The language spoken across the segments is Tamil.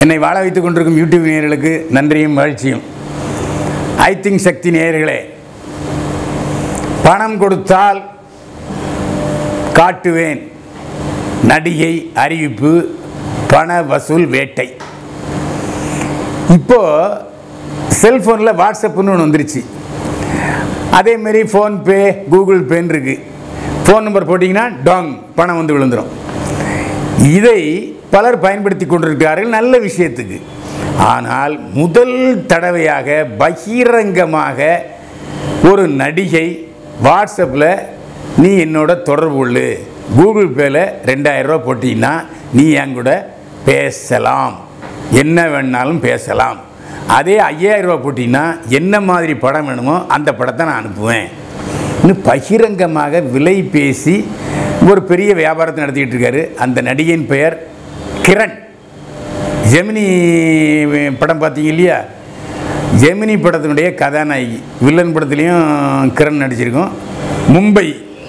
என்னை வாழ வைத்துக் கொண்டிருக்கும் யூடியூப் நேயர்களுக்கு நன்றியும் மகிழ்ச்சியும் ஐ திங்க் சக்தி நேயர்களே பணம் கொடுத்தால் காட்டுவேன் நடிகை அறிவிப்பு பண வசூல் வேட்டை இப்போ செல்ஃபோனில் வாட்ஸ்அப்புன்னு ஒன்று வந்துருச்சு அதேமாரி ஃபோன்பே கூகுள் பேன்னு இருக்குது ஃபோன் நம்பர் போட்டிங்கன்னா டாங் பணம் வந்து விழுந்துடும் இதை பலர் பயன்படுத்தி கொண்டிருக்கிறார்கள் நல்ல விஷயத்துக்கு ஆனால் முதல் தடவையாக பகிரங்கமாக ஒரு நடிகை வாட்ஸ்அப்பில் நீ என்னோட தொடர்பு கொள்ளு கூகுள் பேயில் ரெண்டாயிரம் ரூபா போட்டிங்கன்னா நீ என் கூட பேசலாம் என்ன வேணாலும் பேசலாம் அதே ஐயாயிரம் ரூபா போட்டிங்கன்னா என்ன மாதிரி படம் வேணுமோ அந்த படத்தை நான் அனுப்புவேன் இன்னும் பகிரங்கமாக விலை பேசி ஒரு பெரிய வியாபாரத்தை நடத்திக்கிட்டு இருக்காரு அந்த நடிகையின் பெயர் கிரண் ஜெமினி படம் பார்த்தீங்க இல்லையா ஜெமினி படத்தினுடைய கதாநாயகி வில்லன் படத்துலேயும் கிரண் நடிச்சிருக்கோம் மும்பை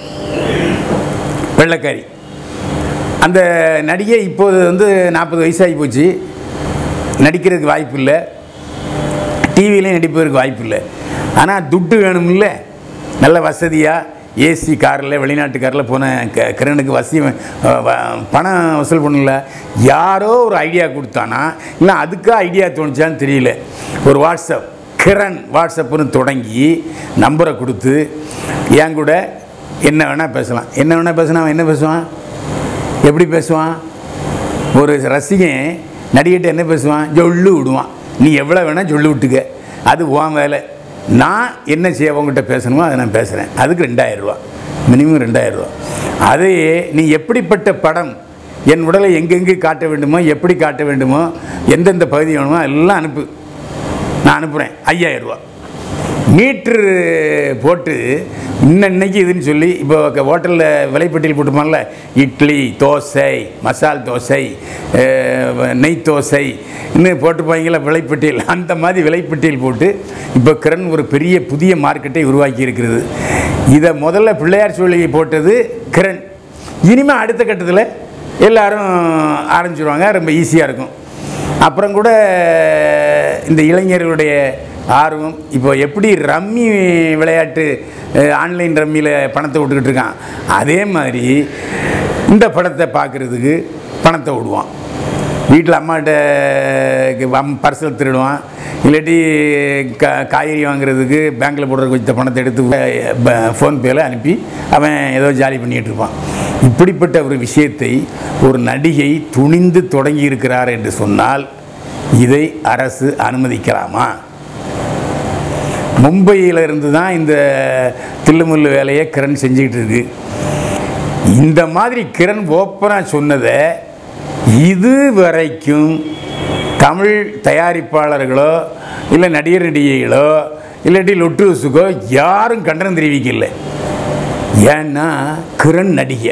வெள்ளக்காரி அந்த நடிகை இப்போது வந்து நாற்பது வயசாகி போச்சு நடிக்கிறதுக்கு வாய்ப்பு இல்லை டிவிலையும் நடிப்பதற்கு வாய்ப்பு இல்லை ஆனால் துட்டு வேணும்ல நல்ல வசதியாக ஏசி காரில் வெளிநாட்டு காரில் போன க கிரணுக்கு வசி அஹ், வ- பணம் வசூல் பண்ணல யாரோ ஒரு ஐடியா கொடுத்தானா இல்லை அதுக்கா ஐடியா தோணுச்சான்னு தெரியல ஒரு வாட்ஸ்அப் கிரண் வாட்ஸ்அப்புன்னு தொடங்கி நம்பரை கொடுத்து என் கூட என்ன வேணால் பேசலாம் என்ன வேணால் பேசினா அவன் என்ன பேசுவான் எப்படி பேசுவான் ஒரு ரசிகன் நடிகிட்ட என்ன பேசுவான் ஜொல்லு விடுவான் நீ எவ்வளோ வேணால் சொல்லு விட்டுக்க அது உன் வேலை நான் என்ன செய்ய உங்ககிட்ட பேசணுமோ அதை நான் பேசுகிறேன் அதுக்கு ரெண்டாயிரம் ரூபா மினிமம் ரெண்டாயிரம் ரூபா அதே நீ எப்படிப்பட்ட படம் என் உடலை எங்கெங்கே காட்ட வேண்டுமோ எப்படி காட்ட வேண்டுமோ எந்தெந்த பகுதி வேணுமோ எல்லாம் அனுப்பு நான் அனுப்புகிறேன் ஐயாயிரம் ரூபா மீட்ரு போட்டு இன்னன்னைக்கு இதுன்னு சொல்லி இப்போ ஹோட்டலில் விலைப்பட்டியல் போட்டுப்பான்ல இட்லி தோசை மசால் தோசை அஹ், நெய் தோசை இன்னும் போட்டுப்பாங்களா விலைப்பட்டியல் அந்த மாதிரி விலைப்பட்டியல் போட்டு இப்போ கிரண் ஒரு பெரிய புதிய மார்க்கெட்டை உருவாக்கி இருக்கிறது இதை முதல்ல பிள்ளையார் சோழியை போட்டது கிரண் இனிமேல் அடுத்த கட்டத்தில் எல்லாரும் ஆரம்பிச்சிருவாங்க ரொம்ப ஈஸியாக இருக்கும் அப்புறம் கூட இந்த இளைஞர்களுடைய ஆர்வம் இப்போ எப்படி ரம்மி விளையாட்டு அஹ், ஆன்லைன் ரம்மியில் பணத்தை விட்டுக்கிட்டு இருக்கான் அதே மாதிரி இந்த படத்தை பார்க்குறதுக்கு பணத்தை விடுவான் வீட்டில் அம்மாட்ட பர்சல் திருடுவான் இல்லாட்டி கா காய்கறி வாங்குறதுக்கு பேங்க்கில் போடுறதுக்கு வச்ச பணத்தை எடுத்து ஃபோன்பேயில் அனுப்பி அவன் ஏதோ ஜாலி பண்ணிகிட்டு இருப்பான் இப்படிப்பட்ட ஒரு விஷயத்தை ஒரு நடிகை துணிந்து தொடங்கி இருக்கிறார் என்று சொன்னால் இதை அரசு அனுமதிக்கலாமா மும்பையில் இருந்து தான் இந்த தில்லுமுல்லு வேலையை கிரண் செஞ்சுக்கிட்டு இருக்கு இந்த மாதிரி கிரண் ஓப்பனாக சொன்னதை இது வரைக்கும் தமிழ் தயாரிப்பாளர்களோ இல்லை நடிகர் நடிகைகளோ இல்லாட்டி லொட்டுஸுக்கோ யாரும் கண்டனம் தெரிவிக்கல ஏன்னா கிரண் நடிகை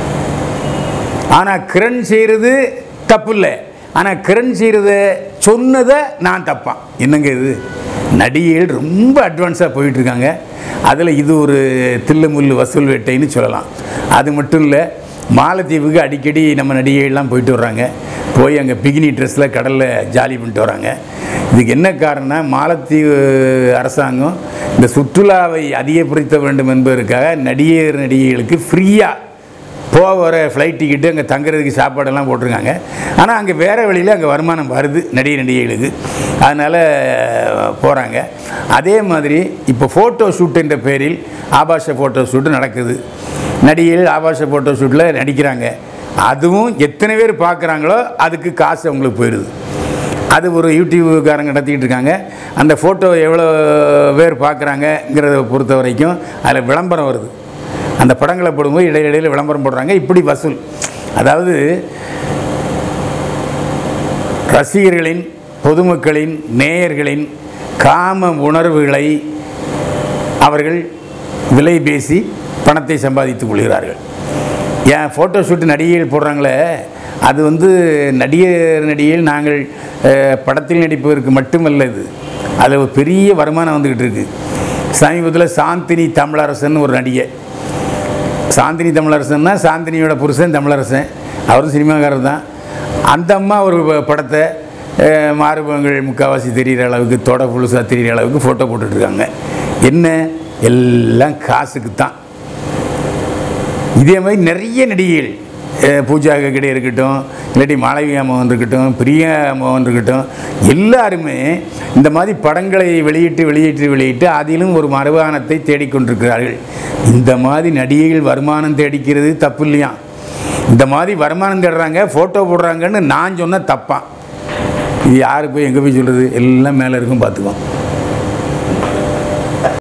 ஆனால் கிரண் செய்கிறது தப்பு இல்லை ஆனால் கிரண் செய்கிறத சொன்னதை நான் தப்பான் என்னங்க இது நடிகைகள் ரொம்ப அட்வான்ஸாக போயிட்டுருக்காங்க அதில் இது ஒரு தில்லு முள்ளு வசூல் வேட்டைன்னு சொல்லலாம் அது மட்டும் இல்லை மாலத்தீவுக்கு அடிக்கடி நம்ம நடிகைகள்லாம் போயிட்டு வர்றாங்க போய் அங்கே பிகினி ட்ரெஸ்ஸில் கடலில் ஜாலி பண்ணிட்டு வராங்க இதுக்கு என்ன காரணம்னா மாலத்தீவு அரசாங்கம் இந்த சுற்றுலாவை அதிகப்படுத்த வேண்டும் என்பதற்காக நடிகர் நடிகைகளுக்கு ஃப்ரீயாக போக வர ஃப்ளைட் டிக்கெட்டு அங்கே தங்குறதுக்கு சாப்பாடெல்லாம் போட்டிருக்காங்க ஆனால் அங்கே வேறு வழியில் அங்கே வருமானம் வருது நடிகை நடிகைகளுக்கு அதனால் போகிறாங்க அதே மாதிரி இப்போ ஃபோட்டோ ஷூட் என்ற பேரில் ஆபாச ஃபோட்டோ ஷூட்டு நடக்குது நடிகைகள் ஆபாச ஃபோட்டோ ஷூட்டில் நடிக்கிறாங்க அதுவும் எத்தனை பேர் பார்க்குறாங்களோ அதுக்கு காசு அவங்களுக்கு போயிடுது அது ஒரு யூடியூப்காரங்க நடத்திக்கிட்டு இருக்காங்க அந்த ஃபோட்டோ எவ்வளோ பேர் பார்க்குறாங்கங்கிறத பொறுத்த வரைக்கும் அதில் விளம்பரம் வருது அந்த படங்களை போடும்போது இடையில இடையில விளம்பரம் போடுறாங்க இப்படி வசூல் அதாவது ரசிகர்களின் பொதுமக்களின் நேயர்களின் காம உணர்வுகளை அவர்கள் விலை பேசி பணத்தை சம்பாதித்துக் கொள்கிறார்கள் ஏன் ஃபோட்டோ ஷூட் நடிகைகள் போடுறாங்களே அது வந்து நடிகர் நடிகைகள் நாங்கள் அஹ், படத்தில் நடிப்பதற்கு மட்டுமல்ல இது அதில் ஒரு பெரிய வருமானம் வந்துக்கிட்டு இருக்கு சமீபத்தில் சாந்தினி தமிழரசன் ஒரு நடிகை சாந்தினி தமிழரசன்னா சாந்தினியோட புருஷன் தமிழரசன் அவரும் சினிமாக்காரர் தான் அந்த அம்மா ஒரு ப- படத்தை அஹ், மார்பகங்கள் முக்கால்வாசி தெரிகிற அளவுக்கு தொட புழுசாக தெரிகிற அளவுக்கு ஃபோட்டோ போட்டுட்ருக்காங்க என்ன எல்லாம் காசுக்கு தான் இதே மாதிரி நிறைய நடிகைகள் அஹ் பூஜா ஹெகடே இருக்கட்டும் இல்லாட்டி மாளவிகா மோகன் இருக்கட்டும் பிரியா மோகன் இருக்கட்டும் எல்லாருமே இந்த மாதிரி படங்களை வெளியிட்டு வெளியிட்டு வெளியிட்டு அதிலும் ஒரு வருமானத்தை தேடிக்கொண்டிருக்கிறார்கள் இந்த மாதிரி நடிகைகள் வருமானம் தேடிக்கிறது தப்பு இல்லையா இந்த மாதிரி வருமானம் தேடுறாங்க ஃபோட்டோ போடுறாங்கன்னு நான் சொன்ன தப்பான் இது யாரு போய் எங்கே போய் சொல்கிறது எல்லாம் மேலே இருக்கும் பார்த்துக்கோ